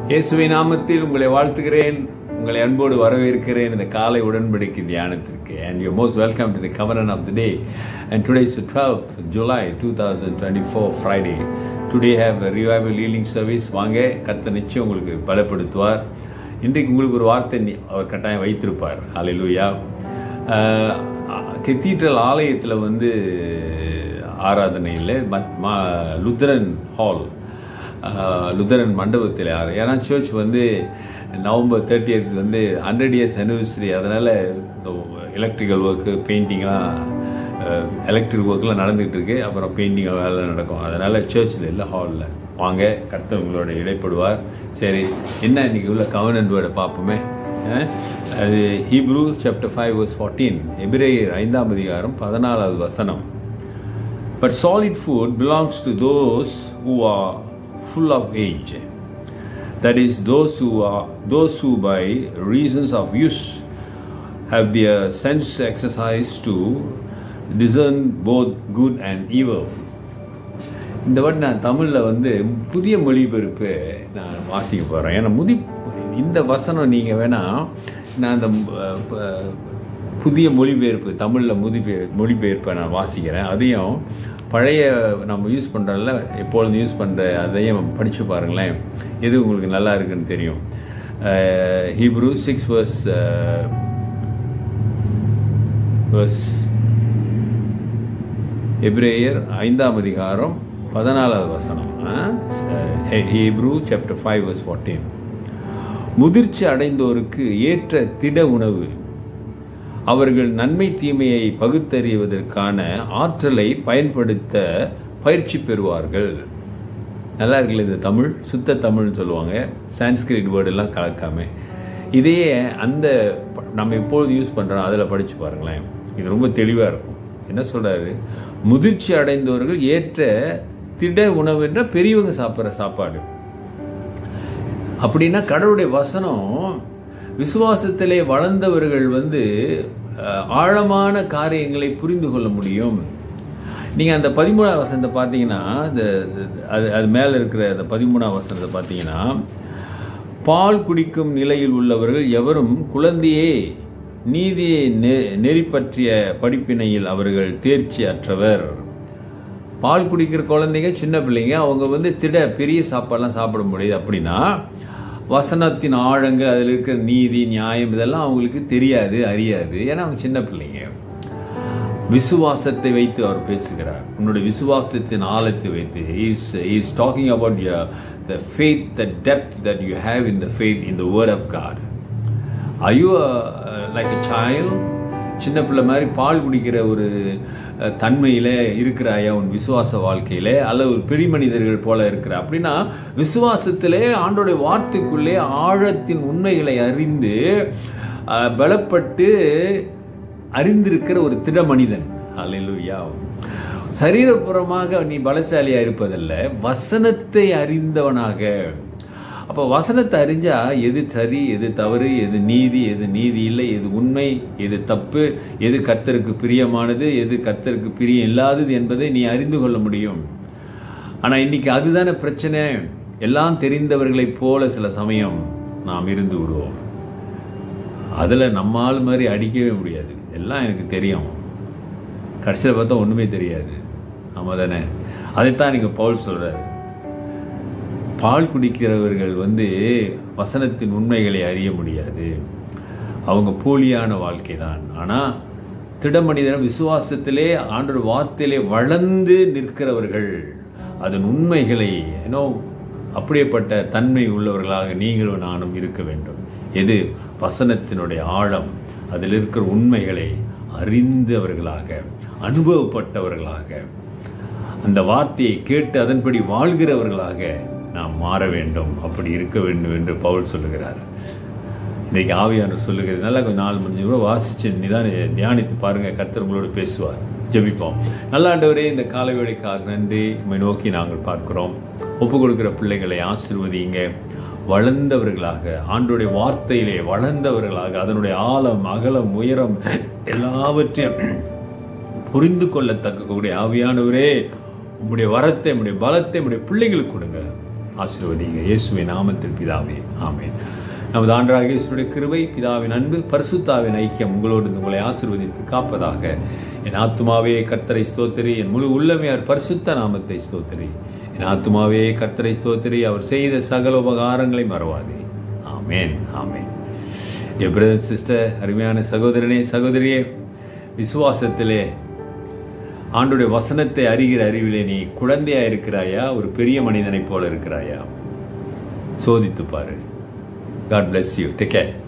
இயேசுவை நாமத்தில் உங்களை வாழ்த்துகிறேன் உங்களை அன்போடு வரவேற்கிறேன் இந்த காலை உடன்படிக்கை தியானத்திற்கு and you're most welcome to the covenant of the day and today is the 12th July 2024 Friday today have a revival healing service வாங்க கர்த்தர் நிச்சயம் உங்களுக்கு பலப்படுத்துவார் இன்றைக்கு உங்களுக்கு ஒரு வார்த்தை நி- அவர் கட்டாயம் வைத்திருப்பார் ஹalleluya கெத்தீட்ரல் ஆலயத்தில் வந்து ஆராதனையில் மத் மா லுத்தரன் ஹால் லுத்தரன் மண்டபத்தில் ஆறு ஏன்னா சர்ச் வந்து நவம்பர் தேர்ட்டியத் வந்து ஹண்ட்ரட் இயர்ஸ் anniversary அதனால் இந்த எலக்ட்ரிக்கல் ஒர்க்கு பெயிண்டிங்லாம் எலக்ட்ரிக் ஒர்க்லாம் நடந்துகிட்டு இருக்கு அப்புறம் பெயிண்டிங் வேலை நடக்கும் அதனால் சர்ச்சில் இல்லை ஹாலில் வாங்க கர்த்தர் உங்களோட இடைப்படுவார் சரி என்ன இன்னைக்கு உள்ள கவர்னன்ட் வேர்டை பார்ப்போமே அஹ், அது Hebrew chapter five verse fourteen எபிரேயர் ஐந்தாம் அதிகாரம் பதினாலாவது வசனம் But solid food belongs to those who are full of age. That is, those who are those who by reasons of use have their sense exercised to discern both good and evil. இந்த வாட்டி நான் தமிழில் வந்து புதிய மொழிபெயர்ப்பு நான் வாசிக்க போகிறேன் ஏன்னா முதி இந்த வசனம் நீங்கள் வேணால் நான் அந்த அஹ், ப- புதிய மொழிபெயர்ப்பு தமிழில் முதிபெயர் மொழிபெயர்ப்பை நான் வாசிக்கிறேன் அதையும் பழைய நம்ம யூஸ் பண்ணுறோம்ல எப்பொழுதும் யூஸ் பண்ணுற அதையும் படித்து பாருங்களேன் எது உங்களுக்கு நல்லா இருக்குன்னு தெரியும் ஹீப்ரூ சிக்ஸ் வர்ஸ் வர்ஸ் எப்ரேயர் ஐந்தாம் அதிகாரம் பதினாலாவது வசனம் Hebrew chapter five verse fourteen முதிர்ச்சி அடைந்தோருக்கு ஏற்ற திட உணவு அவர்கள் நன்மை தீமையை பகுத்தறிவதற்கான ஆற்றலை பயன்படுத்த பயிற்சி பெறுவார்கள் நல்லா இருக்குல்ல இந்த தமிழ் சுத்த தமிழ்னு சொல்லுவாங்க சான்ஸ்கிரிட் வேர்டெல்லாம் கலக்காம இதையே அந்த ப- நம்ம எப்பொழுது யூஸ் பண்ணுறோம் அதில் படித்து பாருங்களேன் இது ரொம்ப தெளிவாக இருக்கும் என்ன சொல்கிறாரு முதிர்ச்சி அடைந்தவர்கள் ஏற்ற திட உணவு என்ற பெரியவங்க சாப்பிட்ற சாப்பாடு அப்படின்னா கடவுளுடைய வசனம் விசுவாசத்திலே வளர்ந்தவர்கள் வந்து அஹ், ஆழமான காரியங்களை புரிந்து கொள்ள முடியும் நீங்கள் அந்த பதிமூணாம் வசனத்தை பார்த்தீங்கன்னா இந்த அது அது மேலே இருக்கிற அந்த பதிமூணாம் வசனத்தை பார்த்தீங்கன்னா பால் குடிக்கும் நிலையில் உள்ளவர்கள் எவரும் குழந்தையே நீதியை நெ நெறி பற்றிய படிப்பினையில் அவர்கள் தேர்ச்சி அற்றவர் பால் குடிக்கிற குழந்தைங்க சின்ன பிள்ளைங்க அவங்க வந்து திட பெரிய சாப்பாடெல்லாம் சாப்பிட முடியுது அப்படின்னா வசனத்தின் ஆழங்கள் அதில் இருக்கிற நீதி நியாயம் இதெல்லாம் அவங்களுக்கு தெரியாது அறியாது ஏன்னா அவங்க சின்ன பிள்ளைங்க விசுவாசத்தை வைத்து அவர் பேசுகிறார் உன்னுடைய விசுவாசத்தின் ஆழத்தை வைத்து is is talking about the faith the depth that you have in the faith in the word of God are you like a child சின்ன பிள்ளை மாதிரி பால் குடிக்கிற ஒரு அஹ், தன்மையில இருக்கிறாயா உன் விசுவாச வாழ்க்கையில அல்லது ஒரு பெரிய மனிதர்கள் போல இருக்கிற அப்படின்னா விசுவாசத்திலே ஆண்டோடைய வார்த்தைக்குள்ளே ஆழத்தின் உண்மைகளை அறிந்து அஹ், பலப்பட்டு அறிந்திருக்கிற ஒரு திட மனிதன் அல்லேலூயா சரீரபுறமாக நீ பலசாலியா இருப்பதல்ல வசனத்தை அறிந்தவனாக அப்போ வசனத்தை அறிஞ்சா எது சரி எது தவறு எது நீதி எது நீதி இல்லை எது உண்மை எது தப்பு எது கர்த்தருக்கு பிரியமானது எது கர்த்தருக்கு பிரியம் இல்லாதது என்பதை நீ அறிந்து கொள்ள முடியும் ஆனால் இன்னைக்கு அதுதானே பிரச்சனை எல்லாம் தெரிந்தவர்களைப் போல சில சமயம் நாம் இருந்து விடுவோம் அதில் நம்ம ஆள் மாதிரி அடிக்கவே முடியாது எல்லாம் எனக்கு தெரியும் கடைசியில் பார்த்தா ஒன்றுமே தெரியாது ஆமாம் தானே அதைத்தான் நீங்கள் பவுல் சொல்கிறாரு பால் குடிக்கிறவர்கள் வந்து வசனத்தின் உண்மைகளை அறிய முடியாது அவங்க போலியான வாழ்க்கை தான் ஆனால் திடமனிதன விசுவாசத்திலே ஆண்டோட வார்த்தையிலே வளர்ந்து நிற்கிறவர்கள் அதன் உண்மைகளை ஏனோ அப்படியேப்பட்ட தன்மை உள்ளவர்களாக நீங்களும் நானும் இருக்க வேண்டும் எது வசனத்தினுடைய ஆழம் அதில் இருக்கிற உண்மைகளை அறிந்தவர்களாக அனுபவப்பட்டவர்களாக அந்த வார்த்தையை கேட்டு அதன்படி வாழ்கிறவர்களாக நாம் மாற வேண்டும் அப்படி இருக்க வேண்டும் என்று பவுல் சொல்லுகிறார் இன்றைக்கு ஆவியானவர் சொல்லுகிறது நல்லா கொஞ்சம் நாலு முடிஞ்சு கூட வாசிச்சு நிதான தியானித்து பாருங்க கர்த்தர் உங்களோடு பேசுவார் ஜெபிப்போம் நல்ல ஆண்டவரே இந்த கால வேளைக்காக நன்றி உம்மை நோக்கி நாங்கள் பார்க்கிறோம் ஒப்பு கொடுக்கிற பிள்ளைகளை ஆசிர்வதிங்க வளர்ந்தவர்களாக ஆண்டுடைய வார்த்தையிலே வளர்ந்தவர்களாக அதனுடைய ஆழம் அகலம் உயரம் எல்லாவற்றையும் புரிந்து கொள்ளத்தக்க கூடிய ஆவியானவரே உம்முடைய வரத்தை உம்முடைய பலத்தை உம்முடைய பிள்ளைகளுக்கு கொடுங்க ஆசீர்வதிங்க இயேசுவின் நாமத்தில் பிதாவே ஆமென் நமது ஆண்டராக இயேசுடைய கிருபை பிதாவின் அன்பு பரிசுத்தாவின் ஐக்கியம் உங்களோடு இருந்து உங்களை ஆசீர்வதித்து காப்பதாக என் ஆத்துமாவே கர்த்தரை ஸ்தோத்திரி என் முழு உள்ளமே அவர் பரிசுத்த நாமத்தை ஸ்தோத்திரி என் ஆத்துமாவே கர்த்தரை ஸ்தோத்திரி அவர் செய்த சகல உபகாரங்களை மறவாதே ஆமேன் ஆமேன் என் பிரதர் சிஸ்டர் அருமையான சகோதரனே சகோதரியே விசுவாசத்திலே ஆண்டுடைய வசனத்தை அறிகிற அறிவிலே நீ குழந்தையா இருக்கிறாயா ஒரு பெரிய மனிதனைப் போல இருக்கிறாயா சோதித்து பாரு God bless you take care